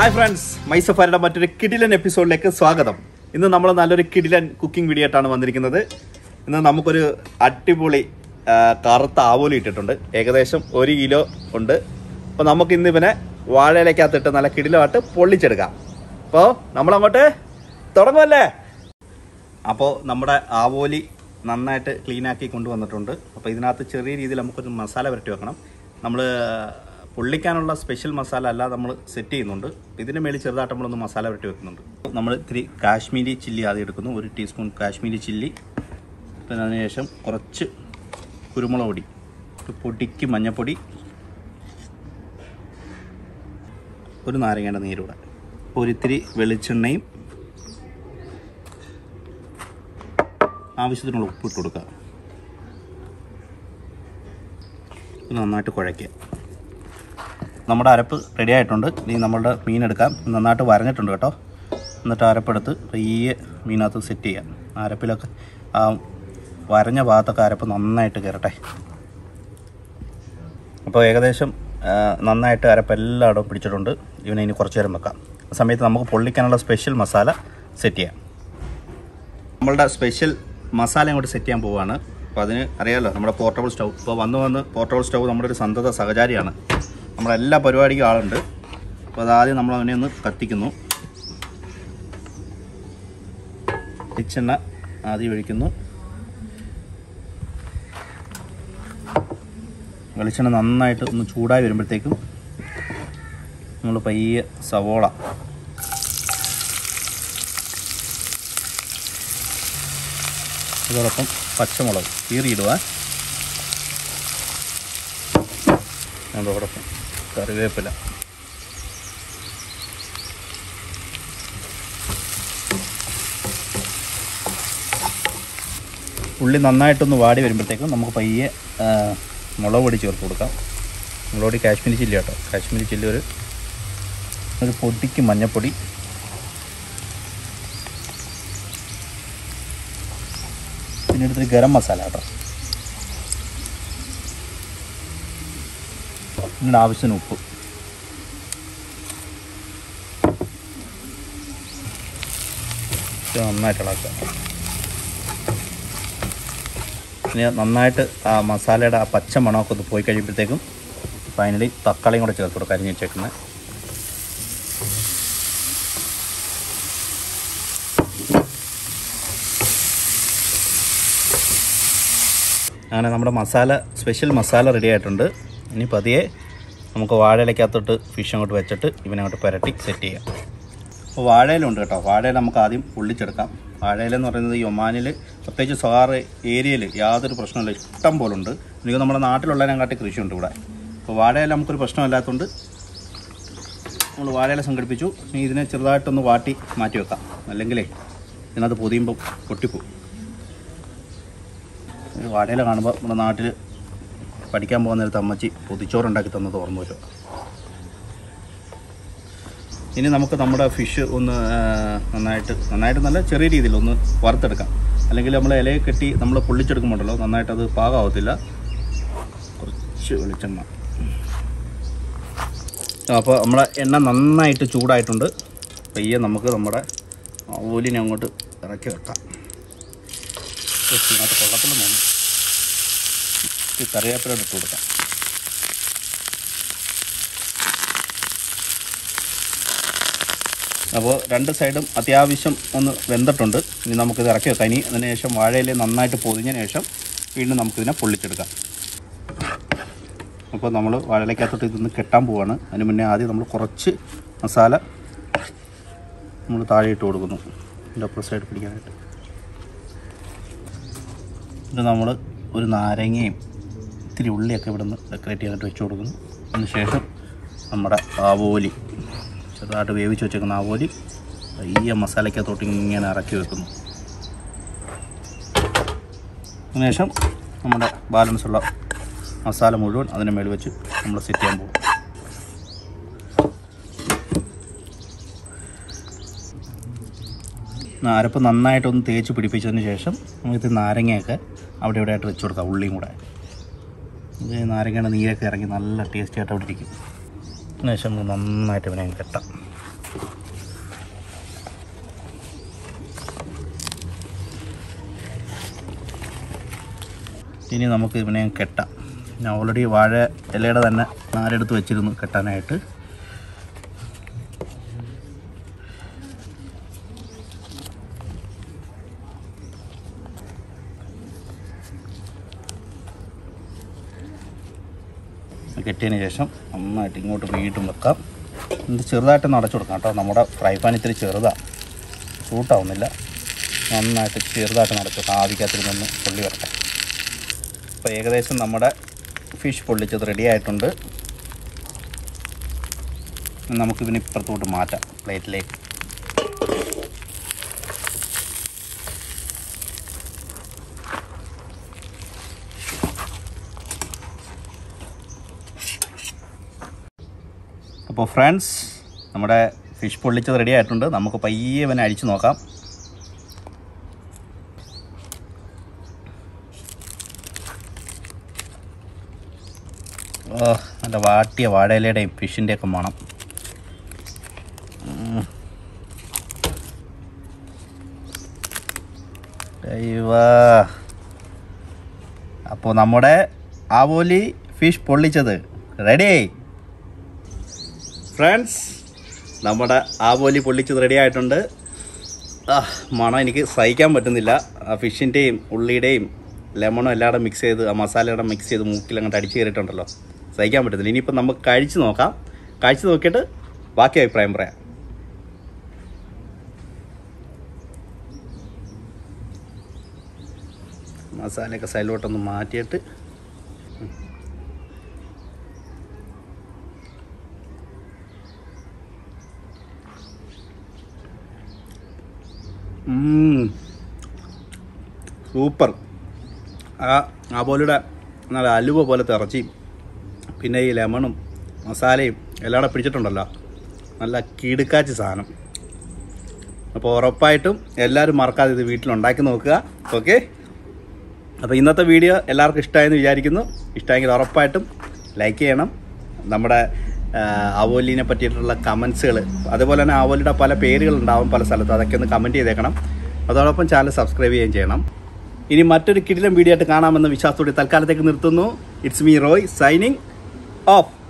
Hi friends മൈസഫാരുടെ മറ്റൊരു കിടിലൻ എപ്പിസോഡിലേക്ക് സ്വാഗതം ഇന്ന് നമ്മൾ നല്ലൊരു കിടിലൻ കുക്കിംഗ് വീഡിയോ ആയിട്ടാണ് വന്നിരിക്കുന്നത് ഇന്ന് നമുക്കൊരു അടിപൊളി ആ, കറുത്ത ആവോലി ഇട്ടിട്ടുണ്ട് ഏകദേശം ഒരു കിലോ ഉണ്ട് അപ്പോൾ നമുക്ക് ഇന്ന് ഇവനെ വാഴയിലേക്കകത്തിട്ട് നല്ല കിടിലമായിട്ട് പൊള്ളിച്ചെടുക്കാം അപ്പോൾ നമ്മളങ്ങോട്ട് തുടങ്ങുമല്ലേ അപ്പോൾ നമ്മുടെ ആവോലി നന്നായിട്ട് ക്ലീനാക്കി കൊണ്ടുവന്നിട്ടുണ്ട് അപ്പോൾ ഇതിനകത്ത് ചെറിയ രീതിയിൽ നമുക്കൊരു മസാല പുരട്ടി വെക്കണം നമ്മൾ പൊള്ളിക്കാനുള്ള സ്പെഷ്യൽ മസാല അല്ല നമ്മൾ സെറ്റ് ചെയ്യുന്നുണ്ട് ഇതിന് മേളിൽ ചെറുതായിട്ട് നമ്മളൊന്ന് മസാല പുരട്ടി വെക്കുന്നുണ്ട് നമ്മൾ ഇത്തിരി കാശ്മീരി ചില്ലി ആദ്യം എടുക്കുന്നു ഒരു ടീസ്പൂൺ കാശ്മീരി ചില്ലി പിന്നെ അതിനുശേഷം കുറച്ച് കുരുമുളക് പൊടി ഒരു പൊടിക്ക് മഞ്ഞൾപ്പൊടി ഒരു നാരങ്ങയുടെ നീരൂടെ ഒരിത്തിരി വെളിച്ചെണ്ണയും ആവശ്യത്തിനുള്ള ഉപ്പ് ഇട്ട് കൊടുക്കുക ഇത് നന്നായിട്ട് കുഴയ്ക്കുക നമ്മുടെ അരപ്പ് റെഡി ആയിട്ടുണ്ട് ഇനി നമ്മളുടെ മീൻ എടുക്കാം നന്നായിട്ട് വരഞ്ഞിട്ടുണ്ട് കേട്ടോ എന്നിട്ട് അരപ്പെടുത്ത് പയ്യെ മീനകത്ത് സെറ്റ് ചെയ്യാം ആ അരപ്പിലൊക്കെ ആ വരഞ്ഞ ഭാഗത്തൊക്കെ അരപ്പ് നന്നായിട്ട് കയറട്ടെ അപ്പോൾ ഏകദേശം ആ, നന്നായിട്ട് അരപ്പ് എല്ലായിടവും പിടിച്ചിട്ടുണ്ട് ഇവനെ ഇനി കുറച്ച് നേരം വെക്കാം ആ സമയത്ത് നമുക്ക് പൊള്ളിക്കാനുള്ള സ്പെഷ്യൽ മസാല സെറ്റ് ചെയ്യാം നമ്മളുടെ സ്പെഷ്യൽ മസാല അങ്ങോട്ട് സെറ്റ് ചെയ്യാൻ പോവുകയാണ് അപ്പോൾ അതിന് അറിയാമല്ലോ നമ്മുടെ പോർട്ടബിൾ സ്റ്റൗ ഇപ്പോൾ വന്ന് വന്ന് പോർട്ടബിൾ സ്റ്റൗ നമ്മുടെ ഒരു സന്തത സഹചാരിയാണ് നമ്മുടെ എല്ലാ പരിപാടിക്കും ആളുണ്ട് അപ്പോൾ അതാദ്യം നമ്മൾ അതിനെ ഒന്ന് കത്തിക്കുന്നു വെളിച്ചെണ്ണ ആദ്യം ഒഴിക്കുന്നു വെളിച്ചെണ്ണ നന്നായിട്ട് ഒന്ന് ചൂടായി വരുമ്പോഴത്തേക്കും നമ്മൾ പയ്യെ സവോള അതോടൊപ്പം പച്ചമുളക് കീറിയിടുക അതോടൊപ്പം കറിവേപ്പില ഉള്ളി നന്നായിട്ടൊന്ന് വാടി വരുമ്പോഴത്തേക്കും നമുക്ക് പയ്യെ ആ, മുളക് പൊടി ചേർത്ത് കൊടുക്കാം മുളക് പൊടി കാശ്മീരി ചില്ലി കേട്ടോ കാശ്മീരി ചില്ലി ഒരു ഒരു പൊടിക്ക് മഞ്ഞൾപ്പൊടി പിന്നെ എടുത്തിട്ട് ഗരം മസാല കേട്ടോ പിന്നീട് ആവശ്യത്തിന് ഉപ്പ് ഇത് നന്നായിട്ട് ഇളക്കുക ഇനി നന്നായിട്ട് ആ മസാലയുടെ ആ പച്ച മണമൊക്കെ ഒന്ന് പോയി കഴിയുമ്പോഴത്തേക്കും ഫൈനലി തക്കാളിയും കൂടെ ചേർത്ത് കൊടുക്കുക അരിഞ്ഞ് വെച്ചേക്കുന്നത് അങ്ങനെ നമ്മുടെ മസാല സ്പെഷ്യൽ മസാല റെഡി ആയിട്ടുണ്ട് ഇനി പതിയെ നമുക്ക് വാഴയിലേക്കകത്തോട്ട് ഫിഷ് അങ്ങോട്ട് വെച്ചിട്ട് ഇവനെ അങ്ങോട്ട് പുരട്ടി സെറ്റ് ചെയ്യാം അപ്പോൾ വാഴയിലുണ്ട് കേട്ടോ വാഴയില നമുക്ക് ആദ്യം പൊള്ളിച്ചെടുക്കാം വാഴയില എന്ന് പറയുന്നത് ഈ ഒമാനിൽ പ്രത്യേകിച്ച് സഹാർ ഏരിയയിൽ യാതൊരു പ്രശ്നമില്ല ഇഷ്ടം പോലെ ഉണ്ട് എനിക്ക് നമ്മുടെ നാട്ടിലുള്ളതിനെക്കാട്ടി കൃഷിയുണ്ട് ഇവിടെ അപ്പോൾ വാഴയില നമുക്കൊരു പ്രശ്നമില്ലാത്തതുകൊണ്ട് നമ്മൾ വാഴയില സംഘടിപ്പിച്ചു ഇനി ഇതിനെ ചെറുതായിട്ടൊന്ന് വാട്ടി മാറ്റി വെക്കാം അല്ലെങ്കിലേ ഇതിനകത്ത് പൊതിയുമ്പോൾ പൊട്ടിപ്പോവും ഈ വാഴയില കാണുമ്പോൾ നമ്മുടെ നാട്ടിൽ പഠിക്കാൻ പോകുന്ന നേരത്ത് അമ്മച്ചി പൊതിച്ചോറുണ്ടാക്കി തന്നത് ഓർമ്മ വരും ഇനി നമുക്ക് നമ്മുടെ ഫിഷ് ഒന്ന് ആ, നന്നായിട്ട് നന്നായിട്ട് നല്ല ചെറിയ രീതിയിൽ ഒന്ന് വറുത്തെടുക്കാം അല്ലെങ്കിൽ നമ്മൾ ഇലയെ കെട്ടി നമ്മൾ പൊള്ളിച്ചെടുക്കുമ്പോണ്ടല്ലോ നന്നായിട്ട് അത് പാകമാവത്തില്ല കുറച്ച് വെളിച്ചെണ്ണ അപ്പോൾ നമ്മുടെ എണ്ണ നന്നായിട്ട് ചൂടായിട്ടുണ്ട് പയ്യെ നമുക്ക് നമ്മുടെ ഓലിനെ അങ്ങോട്ട് ഇറക്കി വെക്കാം ഇതിനകത്ത് കൊള്ളത്തിൽ തോന്നും ഈ കറിവേപ്പില ഇട്ട് കൊടുക്കാം അപ്പോൾ രണ്ട് സൈഡും അത്യാവശ്യം ഒന്ന് വെന്തിട്ടുണ്ട് ഇനി നമുക്കിത് ഇറക്കി വെക്കാം ഇനി അതിന് ശേഷം വാഴയില നന്നായിട്ട് പൊതിഞ്ഞതിന് ശേഷം വീണ്ടും നമുക്കിതിനെ പൊള്ളിച്ചെടുക്കാം അപ്പോൾ നമ്മൾ വാഴയിലേക്കകത്തോട്ട് ഇതൊന്ന് കെട്ടാൻ പോവാണ് അതിന് മുന്നേ ആദ്യം നമ്മൾ കുറച്ച് മസാല നമ്മൾ താഴെ ഇട്ട് കൊടുക്കുന്നു ഇതിൻ്റെ അപ്പുറം സൈഡ് പിടിക്കാനായിട്ട് ഇത് നമ്മൾ ഒരു നാരങ്ങയും ഇത്തിരി ഉള്ളിയൊക്കെ ഇവിടെ നിന്ന് ഡെക്കറേറ്റ് ചെയ്യാനായിട്ട് വെച്ച് കൊടുക്കുന്നു അതിന് ശേഷം നമ്മുടെ ആവോലി ചെറുതായിട്ട് വേവിച്ച് വെച്ചേക്കുന്ന ആവോലി ഈ മസാലയ്ക്കകത്തോട്ട് ഇങ്ങനെ ഇറക്കി വെക്കുന്നു അതിനുശേഷം നമ്മുടെ ബാലൻസ് ഉള്ള മസാല മുഴുവൻ അതിന് മേൽ വെച്ച് നമ്മൾ സെറ്റ് ചെയ്യാൻ പോകും അരപ്പ് നന്നായിട്ടൊന്ന് തേച്ച് പിടിപ്പിച്ചതിന് ശേഷം നമുക്ക് നാരങ്ങയൊക്കെ അവിടെ ഇവിടെ ആയിട്ട് വെച്ച് കൊടുക്കാം ഉള്ളിയും കൂടെ ഇത് നാരങ്ങയുടെ നീരൊക്കെ ഇറങ്ങി നല്ല ടേസ്റ്റി ആയിട്ട് അവിടെ ഇരിക്കും അതിന് ശേഷം നമുക്ക് നന്നായിട്ട് ഇവനെ അങ്ങ് കെട്ടാം ഇനി നമുക്ക് ഇവനെ കെട്ടാം ഞാൻ ഓൾറെഡി വാഴ ഇലയുടെ തന്നെ നാരെടുത്ത് വെച്ചിരുന്നു കെട്ടാനായിട്ട് കെട്ടിയതിന് ശേഷം നന്നായിട്ട് ഇങ്ങോട്ട് വീണ്ടും വെക്കാം ഇത് ചെറുതായിട്ടൊന്ന് അടച്ചു കൊടുക്കാം കേട്ടോ നമ്മുടെ ഫ്രൈ പാൻ ഇത്തിരി ചെറുതാണ് സൂട്ടാവുന്നില്ല നന്നായിട്ട് ചെറുതായിട്ട് അടച്ചു കൊടുക്കാം ആവിക്കകത്തിരുന്നൊന്ന് പൊള്ളി വരട്ടെ അപ്പോൾ ഏകദേശം നമ്മുടെ ഫിഷ് പൊള്ളിച്ചത് റെഡി ആയിട്ടുണ്ട് ഇനി നമുക്ക് ഇതിന് ഇപ്പുറത്തോട്ട് മാറ്റാം പ്ലേറ്റിലേക്ക് അപ്പോൾ ഫ്രണ്ട്സ് നമ്മുടെ ഫിഷ് പൊള്ളിച്ചത് റെഡി ആയിട്ടുണ്ട് നമുക്ക് പയ്യെ ഇവനെ അഴിച്ചു നോക്കാം ഓ നല്ല വാട്ടിയ വാഴയിലയുടെയും ഫിഷിൻ്റെയൊക്കെ മണം ഉം. ദൈവാ അപ്പോൾ നമ്മുടെ ആവോലി ഫിഷ് പൊള്ളിച്ചത് റെഡി ഫ്രണ്ട്സ് നമ്മുടെ ആവോലി പൊള്ളിച്ചത് റെഡി ആയിട്ടുണ്ട് ആ മണം എനിക്ക് സഹിക്കാൻ പറ്റുന്നില്ല ആ ഫിഷിൻ്റെയും ഉള്ളിയുടെയും ലെമണും എല്ലാവരും മിക്സ് ചെയ്ത് ആ മസാലയുടെ മിക്സ് ചെയ്ത് മൂക്കിൽ അങ്ങോട്ട് അടിച്ച് കയറിയിട്ടുണ്ടല്ലോ സഹിക്കാൻ പറ്റുന്നില്ല ഇനിയിപ്പോൾ നമുക്ക് കഴിച്ച് നോക്കാം കഴിച്ച് നോക്കിയിട്ട് ബാക്കി അഭിപ്രായം പറയാം മസാലയൊക്കെ സൈഡിലോട്ടൊന്ന് മാറ്റിയിട്ട് ഉം. സൂപ്പർ ആ ആബോലിയുടെ നല്ല അലുവ പോലത്തെ ഇറച്ചിയും പിന്നെ ഈ ലെമണും മസാലയും എല്ലാം കൂടെ പിടിച്ചിട്ടുണ്ടല്ലോ നല്ല കിടുക്കാച്ചി സാധനം അപ്പോൾ ഉറപ്പായിട്ടും എല്ലാവരും മറക്കാതെ ഇത് വീട്ടിലുണ്ടാക്കി നോക്കുക ഓക്കെ അപ്പോൾ ഇന്നത്തെ വീഡിയോ എല്ലാവർക്കും ഇഷ്ടമായെന്ന് വിചാരിക്കുന്നു ഇഷ്ടമെങ്കിൽ ഉറപ്പായിട്ടും ലൈക്ക് ചെയ്യണം നമ്മുടെ ആ, അവോലിനെ പറ്റിയിട്ടുള്ള കമൻസുകൾ അതുപോലെ തന്നെ അവോലിയുടെ പല പേരുകളുണ്ടാവും പല സ്ഥലത്ത് അതൊക്കെ ഒന്ന് കമൻറ്റ് ചെയ്തേക്കണം അതോടൊപ്പം ചാനൽ സബ്സ്ക്രൈബ് ചെയ്യുകയും ചെയ്യണം ഇനി മറ്റൊരു കിടിലം വീഡിയോ ആയിട്ട് കാണാമെന്ന വിശ്വാസത്തോടെ തൽക്കാലത്തേക്ക് നിർത്തുന്നു it's me Roy signing of